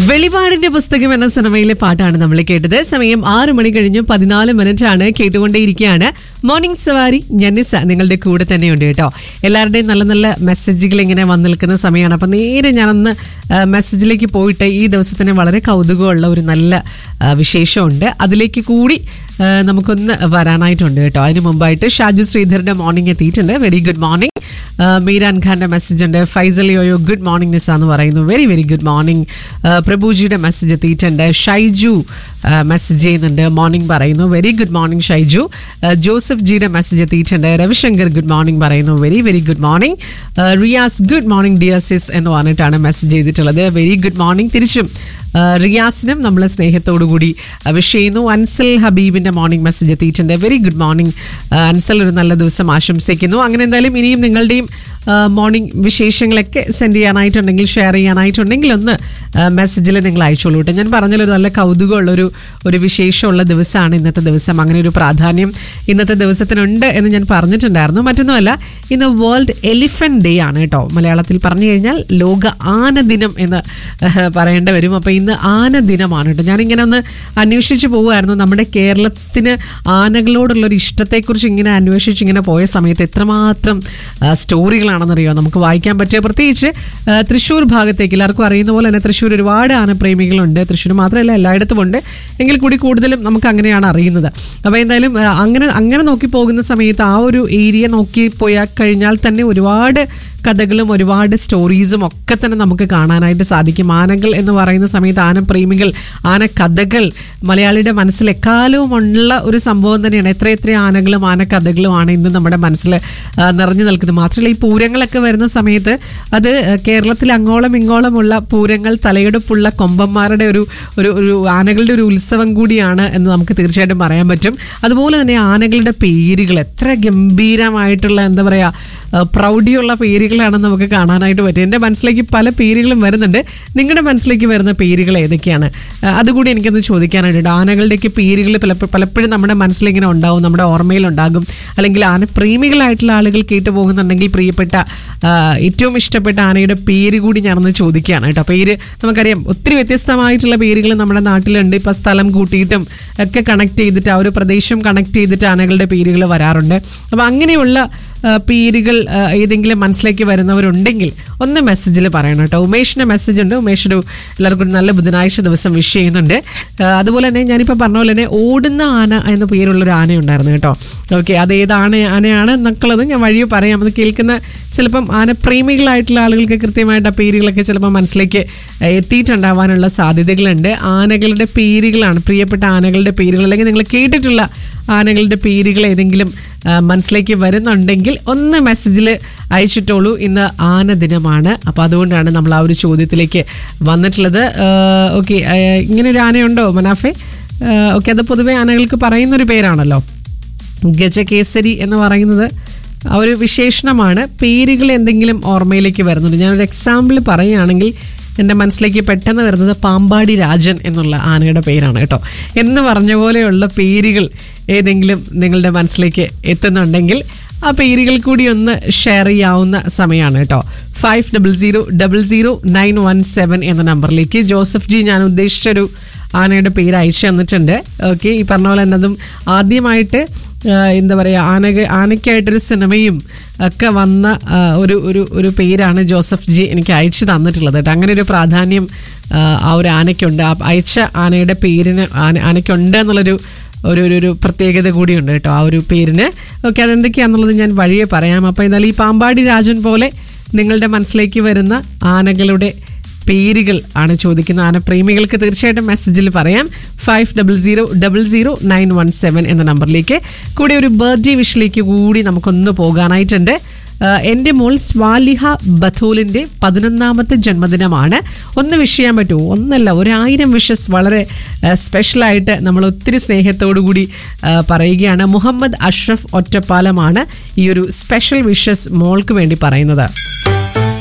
വെളിപാടിന്റെ പുസ്തകം എന്ന സിനിമയിലെ പാട്ടാണ് നമ്മൾ കേട്ടത് സമയം ആറ് മണി കഴിഞ്ഞു പതിനാല് മിനിറ്റ് ആണ് കേട്ടുകൊണ്ടേയിരിക്കുകയാണ് മോർണിംഗ് സവാരി ഞന്നിസ നിങ്ങളുടെ കൂടെ തന്നെയുണ്ട് കേട്ടോ എല്ലാവരുടെയും നല്ല നല്ല മെസ്സേജുകൾ ഇങ്ങനെ വന്നു നിൽക്കുന്ന സമയമാണ് അപ്പം നേരെ ഞാനൊന്ന് ആ, മെസ്സേജിലേക്ക് പോയിട്ട് ഈ ദിവസത്തിന് വളരെ കൗതുകമുള്ള ഒരു നല്ല ആ, വിശേഷമുണ്ട് അതിലേക്ക് കൂടി ആ, നമുക്കൊന്ന് വരാനായിട്ടുണ്ട് കേട്ടോ അതിന് മുമ്പായിട്ട് ഷാജു ശ്രീധറിന്റെ മോർണിംഗ് എത്തിയിട്ടുണ്ട് വെരി ഗുഡ് മോർണിംഗ് മീരാൻ ഖാന്റെ മെസ്സേജ് ഉണ്ട് Faisal yo yo good morning Nisa എന്ന് പറയുന്നു വെരി വെരി ഗുഡ് മോർണിംഗ് പ്രഭുജിയുടെ മെസ്സേജ് എത്തിയിട്ടുണ്ട് ഷൈജു മെസ്സേജ് ചെയ്യുന്നുണ്ട് മോർണിംഗ് പറയുന്നു വെരി ഗുഡ് മോർണിംഗ് ഷൈജു ആ, ജോസഫ് ജിയുടെ മെസ്സേജ് എത്തിയിട്ടുണ്ട് രവിശങ്കർ ഗുഡ് മോർണിംഗ് പറയുന്നു very very good morning Riyas good morning dear sis എന്ന് പറഞ്ഞിട്ടാണ് മെസ്സേജ് ചെയ്തിട്ടുള്ളത് വെരി ഗുഡ് മോർണിംഗ് തിരിച്ചും ആ, റിയാസിനും നമ്മൾ സ്നേഹത്തോടു കൂടി വിഷ് ചെയ്യുന്നു അൻസൽ ഹബീബിന്റെ മോർണിംഗ് മെസ്സേജ് എത്തിയിട്ടുണ്ട് വെരി ഗുഡ് മോർണിംഗ് അൻസൽ ഒരു നല്ല ദിവസം ആശംസിക്കുന്നു അങ്ങനെ എന്തായാലും ഇനിയും നിങ്ങളുടെയും മോർണിംഗ് വിശേഷങ്ങളൊക്കെ സെൻഡ് ചെയ്യാനായിട്ടുണ്ടെങ്കിൽ ഷെയർ ചെയ്യാനായിട്ടുണ്ടെങ്കിൽ ഒന്ന് മെസ്സേജിൽ നിങ്ങൾ അയച്ചോളൂ കേട്ടോ ഞാൻ പറഞ്ഞല്ലോ ഒരു നല്ല കൗതുകമുള്ള ഒരു ഒരു വിശേഷമുള്ള ദിവസമാണ് ഇന്നത്തെ ദിവസം അങ്ങനെ ഒരു പ്രാധാന്യം ഇന്നത്തെ ദിവസത്തിനുണ്ട് എന്ന് ഞാൻ പറഞ്ഞിട്ടുണ്ടായിരുന്നു മറ്റൊന്നുമല്ല ഇന്ന് വേൾഡ് എലിഫന്റ് ഡേ ആണ് കേട്ടോ മലയാളത്തിൽ പറഞ്ഞു കഴിഞ്ഞാൽ ലോക ആന ദിനം എന്ന് ഏഹ്, പറയേണ്ടി വരും അപ്പോൾ ഇന്ന് ആന ദിനമാണ് കേട്ടോ ഞാനിങ്ങനെ ഒന്ന് അന്വേഷിച്ച് പോവുമായിരുന്നു നമ്മുടെ കേരളത്തിന് ആനകളോടുള്ളൊരു ഇഷ്ടത്തെക്കുറിച്ച് ഇങ്ങനെ അന്വേഷിച്ച് ഇങ്ങനെ പോയ സമയത്ത് എത്രമാത്രം ആ, സ്റ്റോറികളാണെന്നറിയോ നമുക്ക് വായിക്കാൻ പറ്റിയ പ്രത്യേകിച്ച് ആ, തൃശ്ശൂർ ഭാഗത്തേക്ക് എല്ലാവർക്കും അറിയുന്ന പോലെ തന്നെ തൃശ്ശൂർ ഒരുപാട് ആനപ്രേമികളുണ്ട് തൃശ്ശൂർ മാത്രമല്ല എല്ലായിടത്തും ഉണ്ട് എങ്കിൽ കൂടി കൂടുതലും നമുക്ക് അങ്ങനെയാണ് അറിയുന്നത് അപ്പോൾ എന്തായാലും ആ, അങ്ങനെ അങ്ങനെ നോക്കി പോകുന്ന സമയത്ത് ആ ഒരു ഏരിയ നോക്കി പോയാൽ കഴിഞ്ഞാൽ തന്നെ ഒരുപാട് കഥകളും ഒരുപാട് സ്റ്റോറീസും ഒക്കെ തന്നെ നമുക്ക് കാണാനായിട്ട് സാധിക്കും ആനകൾ എന്ന് പറയുന്ന സമയത്ത് ആനപ്രേമികൾ ആന കഥകൾ മലയാളിയുടെ മനസ്സിൽ എക്കാലവും ഉള്ള ഒരു സംഭവം തന്നെയാണ് എത്ര എത്ര ആനകളും ആന കഥകളുമാണ് ഇന്ന് നമ്മുടെ മനസ്സിൽ ആ, നിറഞ്ഞു നിൽക്കുന്നത് മാത്രമല്ല ഈ പൂരങ്ങളൊക്കെ വരുന്ന സമയത്ത് അത് കേരളത്തിൽ അങ്ങോളം ഇങ്ങോളമുള്ള പൂരങ്ങൾ തലയെടുപ്പുള്ള കൊമ്പന്മാരുടെ ഒരു ഒരു ഒരു ആനകളുടെ ഒരു ഉത്സവം കൂടിയാണ് എന്ന് നമുക്ക് തീർച്ചയായിട്ടും പറയാൻ പറ്റും അതുപോലെ തന്നെ ആനകളുടെ പേരുകൾ എത്ര ഗംഭീരമായിട്ടുള്ള എന്താ പറയുക പ്രൗഢിയുള്ള പേരുകളാണ് നമുക്ക് കാണാനായിട്ട് പറ്റും എൻ്റെ മനസ്സിലേക്ക് പല പേരുകളും വരുന്നുണ്ട് നിങ്ങളുടെ മനസ്സിലേക്ക് വരുന്ന പേരുകൾ ഏതൊക്കെയാണ് ആ, അതുകൂടി എനിക്കൊന്ന് ചോദിക്കാനായിട്ട് ആനകളുടെയൊക്കെ പേരുകൾ പല പലപ്പോഴും നമ്മുടെ മനസ്സിലിങ്ങനെ ഉണ്ടാവും നമ്മുടെ ഓർമ്മയിലുണ്ടാകും അല്ലെങ്കിൽ ആനപ്രേമികളായിട്ടുള്ള ആളുകൾ കേട്ടു പോകുന്നുണ്ടെങ്കിൽ പ്രിയപ്പെട്ട ആ, ഏറ്റവും ഇഷ്ടപ്പെട്ട ആനയുടെ പേര് കൂടി ഞാനൊന്ന് ചോദിക്കുകയാണ് കേട്ടോ പേര് നമുക്കറിയാം ഒത്തിരി വ്യത്യസ്തമായിട്ടുള്ള പേരുകൾ നമ്മുടെ നാട്ടിലുണ്ട് ഇപ്പം സ്ഥലം കൂട്ടിയിട്ടും ഒക്കെ കണക്ട് ചെയ്തിട്ട് ആ ഒരു പ്രദേശം കണക്ട് ചെയ്തിട്ട് ആനകളുടെ പേരുകൾ വരാറുണ്ട് അപ്പം അങ്ങനെയുള്ള ആ, പേരുകൾ ആ, ഏതെങ്കിലും മനസ്സിലേക്ക് വരുന്നവരുണ്ടെങ്കിൽ ഒന്ന് മെസ്സേജിൽ പറയണം കേട്ടോ ഉമേഷിൻ്റെ മെസ്സേജ് ഉണ്ട് ഉമേഷ് ഒരു എല്ലാവർക്കും ഒരു നല്ല ബുധനാഴ്ച ദിവസം വിഷ് ചെയ്യുന്നുണ്ട് ആ, അതുപോലെ തന്നെ ഞാനിപ്പോൾ പറഞ്ഞ പോലെ തന്നെ ഓടുന്ന ആന എന്ന പേരുള്ളൊരു ആന ഉണ്ടായിരുന്നു കേട്ടോ ഓക്കെ അത് ഏത് ആന ആനയാണ് എന്നൊക്കെയുള്ളത് ഞാൻ വഴിയോ പറയാം അത് കേൾക്കുന്ന ചിലപ്പം ആനപ്രേമികളായിട്ടുള്ള ആളുകൾക്ക് കൃത്യമായിട്ട് ആ പേരുകളൊക്കെ ചിലപ്പോൾ മനസ്സിലേക്ക് എത്തിയിട്ടുണ്ടാവാനുള്ള സാധ്യതകളുണ്ട് ആനകളുടെ പേരുകളാണ് പ്രിയപ്പെട്ട ആനകളുടെ പേരുകൾ അല്ലെങ്കിൽ നിങ്ങൾ കേട്ടിട്ടുള്ള ആനകളുടെ പേരുകൾ ഏതെങ്കിലും ആ, മനസ്സിലേക്ക് വരുന്നുണ്ടെങ്കിൽ ഒന്ന് മെസ്സേജിൽ അയച്ചിട്ടുള്ളൂ ഇന്ന് ആന ദിനമാണ് അപ്പോൾ അതുകൊണ്ടാണ് നമ്മൾ ആ ഒരു ചോദ്യത്തിലേക്ക് വന്നിട്ടുള്ളത് ഓക്കെ ഇങ്ങനെ ഒരു ആനയുണ്ടോ മനാഫെ ഓക്കെ അത് പൊതുവെ ആനകൾക്ക് പറയുന്നൊരു പേരാണല്ലോ ഗജകേസരി എന്ന് പറയുന്നത് ആ ഒരു വിശേഷണമാണ് പേരുകൾ എന്തെങ്കിലും ഓർമ്മയിലേക്ക് വരുന്നുണ്ട് ഞാനൊരു എക്സാമ്പിൾ പറയുകയാണെങ്കിൽ എൻ്റെ മനസ്സിലേക്ക് പെട്ടെന്ന് വരുന്നത് പാമ്പാടി രാജൻ എന്നുള്ള ആനയുടെ പേരാണ് കേട്ടോ എന്ന് പറഞ്ഞ പോലെയുള്ള പേരുകൾ ഏതെങ്കിലും നിങ്ങളുടെ മനസ്സിലേക്ക് എത്തുന്നുണ്ടെങ്കിൽ ആ പേരുകൾ കൂടി ഒന്ന് ഷെയർ ചെയ്യാവുന്ന സമയമാണ് കേട്ടോ five double zero double zero nine one seven എന്ന നമ്പറിലേക്ക് ജോസഫ് ജി ഞാൻ ഉദ്ദേശിച്ചൊരു ആനയുടെ പേര് അയച്ചു തന്നിട്ടുണ്ട് ഓക്കെ ഈ പറഞ്ഞ പോലെ തന്നെ അതും ആദ്യമായിട്ട് ആ, എന്താ പറയുക ആന ആനയ്ക്കായിട്ടൊരു സിനിമയും ഒക്കെ വന്ന ആ, ഒരു ഒരു ഒരു പേരാണ് ജോസഫ് ജി എനിക്ക് അയച്ചു തന്നിട്ടുള്ളത് കേട്ടോ അങ്ങനെ ഒരു പ്രാധാന്യം ആ, ആ ഒരു ആനയ്ക്കുണ്ട് ആ അയച്ച ആനയുടെ പേരിന് ആന ആനയ്ക്കുണ്ട് എന്നുള്ളൊരു ഒരു ഒരു ഒരു പ്രത്യേകത കൂടിയുണ്ട് കേട്ടോ ആ ഒരു പേരിന് ഓക്കെ അതെന്തൊക്കെയാണെന്നുള്ളത് ഞാൻ വഴിയെ പറയാം അപ്പോൾ എന്നാൽ ഈ പാമ്പാടി രാജൻ പോലെ നിങ്ങളുടെ മനസ്സിലേക്ക് വരുന്ന ആനകളുടെ പേരുകൾ ആണ് ചോദിക്കുന്ന ആനപ്രേമികൾക്ക് തീർച്ചയായിട്ടും മെസ്സേജിൽ പറയാം five double zero double zero nine one seven എന്ന നമ്പറിലേക്ക് കൂടെ ഒരു ബർത്ത്ഡേ വിഷിലേക്ക് കൂടി നമുക്കൊന്ന് പോകാനായിട്ടുണ്ട് ആഹ് എൻ്റെ മോൾ സ്വാലിഹ ബഥൂലിൻ്റെ പതിനൊന്നാമത്തെ ജന്മദിനമാണ് ഒന്ന് വിഷ് ചെയ്യാൻ പറ്റുമോ ഒന്നല്ല ഒരായിരം വിഷസ് വളരെ സ്പെഷ്യലായിട്ട് നമ്മൾ ഒത്തിരി സ്നേഹത്തോടു കൂടി ആഹ് പറയുകയാണ് മുഹമ്മദ് അഷ്റഫ് ഒറ്റപ്പാലമാണ് ഈ ഒരു സ്പെഷ്യൽ വിഷസ് മോൾക്ക് വേണ്ടി പറയുന്നത്